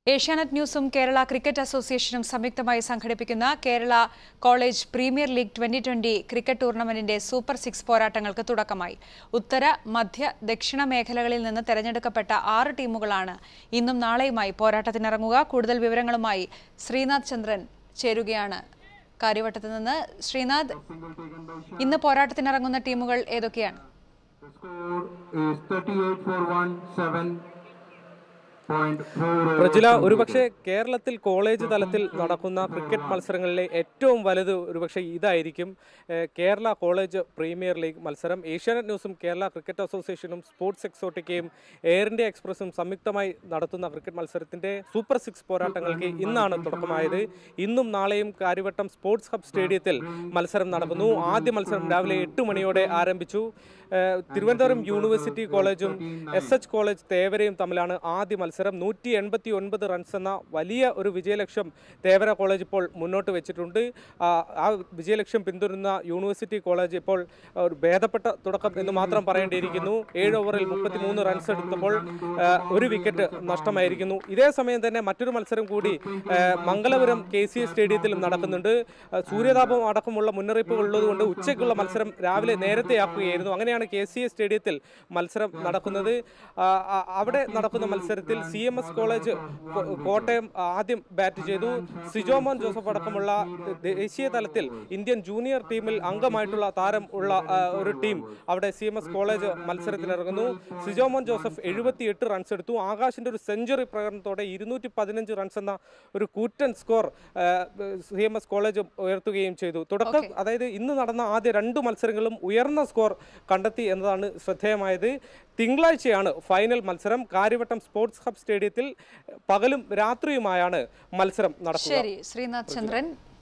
ഏഷ്യാനെറ്റ് ന്യൂസും കേരള ക്രിക്കറ്റ് അസോസിയേഷനും സംയുക്തമായി സംഘടിപ്പിക്കുന്ന Kerala college premier league twenty twenty cricket ടൂർണമെന്റിന്റെ സൂപ്പർ സിക്സ് പോരാട്ടങ്ങൾക്ക് തുടക്കമായി ഉത്തര മധ്യ ദക്ഷിണ മേഖലകളിൽ നിന്ന് തെരഞ്ഞെടുക്കപ്പെട്ട ആറ് ടീമുകളാണ് ഇന്നും നാളെയുമായി പോരാട്ടത്തിനിറങ്ങുക കൂടുതൽ വിവരങ്ങളുമായി ശ്രീനാഥ് ചന്ദ്രൻ ചേരുകയാണ് കാര്യവട്ടത്ത് നിന്ന് ശ്രീനാഥ് ഇന്ന് പോരാട്ടത്തിനിറങ്ങുന്ന ടീമുകൾ ഏതൊക്കെയാണ് The score is 38 for 1, 7.4. Prajila ഒരുപക്ഷെ കേരളത്തിൽ കോളേജ് തലത്തിൽ നടക്കുന്ന ക്രിക്കറ്റ് മത്സരങ്ങളിലെ ഏറ്റവും വലുത് ഒരുപക്ഷെ ഇതായിരിക്കും ഏഹ് കേരള കോളേജ് പ്രീമിയർ ലീഗ് മത്സരം ഏഷ്യാനെറ്റ് ന്യൂസും കേരള ക്രിക്കറ്റ് അസോസിയേഷനും സ്പോർട്സ് എക്സോട്ടിക്കയും എയർ ഇന്ത്യ എക്സ്പ്രസും സംയുക്തമായി നടത്തുന്ന ക്രിക്കറ്റ് മത്സരത്തിന്റെ സൂപ്പർ സിക്സ് പോരാട്ടങ്ങൾക്ക് ഇന്നാണ് തുടക്കമായത് ഇന്നും നാളെയും കാര്യവട്ടം സ്പോർട്സ് ഹബ് സ്റ്റേഡിയത്തിൽ മത്സരം നടക്കുന്നു ആദ്യ മത്സരം രാവിലെ എട്ട് മണിയോടെ ആരംഭിച്ചു ഏഹ് തിരുവനന്തപുരം യൂണിവേഴ്സിറ്റി കോളേജും എസ് എച്ച് കോളേജ് തേവരയും തമ്മിലാണ് ആദ്യ മത്സരം നൂറ്റി എൺപത്തി ഒൻപത് റൺസ് എന്ന വലിയ ഒരു വിജയലക്ഷ്യം തേവര കോളേജ് ഇപ്പോൾ മുന്നോട്ട് വെച്ചിട്ടുണ്ട് ആ ആ വിജയലക്ഷ്യം പിന്തുടരുന്ന യൂണിവേഴ്സിറ്റി കോളേജ് ഇപ്പോൾ ഒരു ഭേദപ്പെട്ട തുടക്കം എന്ന് മാത്രം പറയേണ്ടിയിരിക്കുന്നു ഏഴ് ഓവറിൽ മുപ്പത്തി മൂന്ന് റൺസ് എടുത്തപ്പോൾ ആ, ഒരു വിക്കറ്റ് നഷ്ടമായിരിക്കുന്നു ഇതേ സമയം തന്നെ മറ്റൊരു മത്സരം കൂടി ആ, മംഗലപുരം കെ സി എ സ്റ്റേഡിയത്തിലും നടക്കുന്നുണ്ട് ആ, സൂര്യതാപം അടക്കമുള്ള മുന്നറിയിപ്പുകൾ ഉള്ളതുകൊണ്ട് ഉച്ചയ്ക്കുള്ള മത്സരം രാവിലെ നേരത്തെയാക്കുകയായിരുന്നു അങ്ങനെയാണ് കെ സി എ സ്റ്റേഡിയത്തിൽ മത്സരം നടക്കുന്നത് ആ, ആ, അവിടെ നടക്കുന്ന മത്സരത്തിൽ സി എം എസ് കോളേജ് കോ- കോട്ടയം ആദ്യം ബാറ്റ് ചെയ്തു സിജോമോൻ ജോസഫ് അടക്കമുള്ള ദേശീയ തലത്തിൽ ഇന്ത്യൻ ജൂനിയർ ടീമിൽ അംഗമായിട്ടുള്ള താരം ഉള്ള ആ, ഒരു ടീം അവിടെ സി എം എസ് കോളേജ് മത്സരത്തിനിറങ്ങുന്നു സിജോമോൻ ജോസഫ് എഴുപത്തി എട്ട് റൺസ് എടുത്തു ആകാശിന്റെ ഒരു സെഞ്ചുറി പ്രകടനത്തോടെ ഇരുന്നൂറ്റി പതിനഞ്ച് റൺസ് എന്ന ഒരു കൂറ്റൻ score C M S college ഉയർത്തുകയും ചെയ്തു തുടക്കം അതായത് ഇന്ന് നടന്ന ആദ്യ രണ്ട് മത്സരങ്ങളും ഉയർന്ന സ്കോർ കണ്ടെത്തി എന്നതാണ് ശ്രദ്ധേയമായത് തിങ്കളാഴ്ചയാണ് ഫൈനൽ മത്സരം കാര്യവട്ടം സ്പോർട്സ് ഹബ് സ്റ്റേഡിയത്തിൽ പകലും രാത്രിയുമായാണ് മത്സരം നടക്കുക ശരി ശ്രീനാഥ് ചന്ദ്രൻ